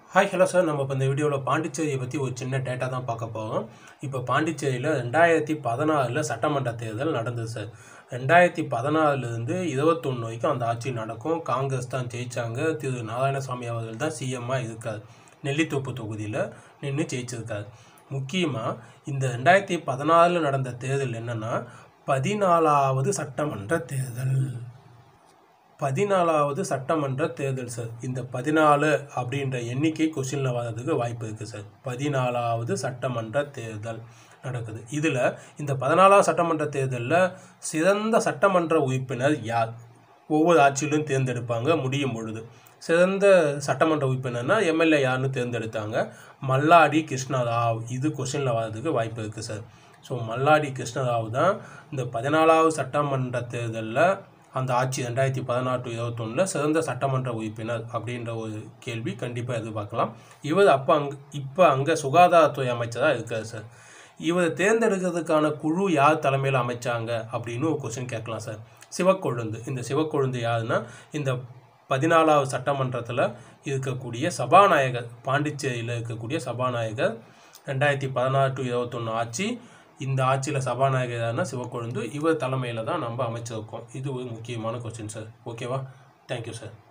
hi hello sir நம்ம இப்போ இந்த வீடியோவில் பாண்டிச்சேரியை பற்றி ஒரு சின்ன டேட்டா தான் பார்க்க போகிறோம் இப்போ பாண்டிச்சேரியில் ரெண்டாயிரத்தி பதினாறில் சட்டமன்ற தேர்தல் நடந்தது சார் ரெண்டாயிரத்தி பதினாறுலேருந்து இருபத்தொன்று வரைக்கும் அந்த ஆட்சி நடக்கும் காங்கிரஸ் தான் ஜெயிச்சாங்க திரு நாராயணசாமி அவர்கள் தான் சிஎம்மாக இருக்கார் நெல்லித்தோப்பு தொகுதியில் நின்று ஜெயிச்சிருக்காரு முக்கியமாக இந்த ரெண்டாயிரத்தி பதினாறில் நடந்த தேர்தல் என்னென்னா பதினாலாவது சட்டமன்ற தேர்தல் பதினாலாவது சட்டமன்ற தேர்தல் சார் இந்த பதினாலு அப்படின்ற எண்ணிக்கை கொஸ்டினில் வர்றதுக்கு வாய்ப்பு இருக்குது சார் பதினாலாவது சட்டமன்ற தேர்தல் நடக்குது இதில் இந்த பதினாலாவது சட்டமன்ற தேர்தலில் சிறந்த சட்டமன்ற உறுப்பினர் யார் ஒவ்வொரு ஆட்சியிலும் தேர்ந்தெடுப்பாங்க முடியும் பொழுது சிறந்த சட்டமன்ற உறுப்பினர்னா எம்எல்ஏ யாருன்னு தேர்ந்தெடுத்தாங்க மல்லாடி கிருஷ்ணராவ் இது கொஸ்டினில் வர்றதுக்கு வாய்ப்பு இருக்குது சார் ஸோ மல்லாடி கிருஷ்ணராவ் தான் இந்த பதினாலாவது சட்டமன்ற தேர்தலில் அந்த ஆட்சி ரெண்டாயிரத்தி பதினாறு டு இருபத்தொன்னில் சிறந்த சட்டமன்ற உறுப்பினர் அப்படின்ற ஒரு கேள்வி கண்டிப்பாக எதிர்பார்க்கலாம் இவர் அப்போ அங்கே இப்போ அங்கே சுகாதாரத்துறை அமைச்சராக இருக்கார் சார் இவரை தேர்ந்தெடுக்கிறதுக்கான குழு யார் தலைமையில் அமைச்சாங்க அப்படின்னு ஒரு கொஸ்டின் கேட்கலாம் சார் சிவக்கொழுந்து இந்த சிவக்கொழுந்து யாருன்னா இந்த பதினாலாவது சட்டமன்றத்தில் இருக்கக்கூடிய சபாநாயகர் பாண்டிச்சேரியில் இருக்கக்கூடிய சபாநாயகர் ரெண்டாயிரத்தி பதினாறு டு இருபத்தொன்று ஆட்சி இந்த ஆட்சியில் சபாநாயகரான சிவக்கொழுந்து இவர் தலைமையில் தான் நம்ம அமைச்சிருக்கோம் இது ஒரு முக்கியமான கொஸ்டின் சார் ஓகேவா தேங்க்யூ சார்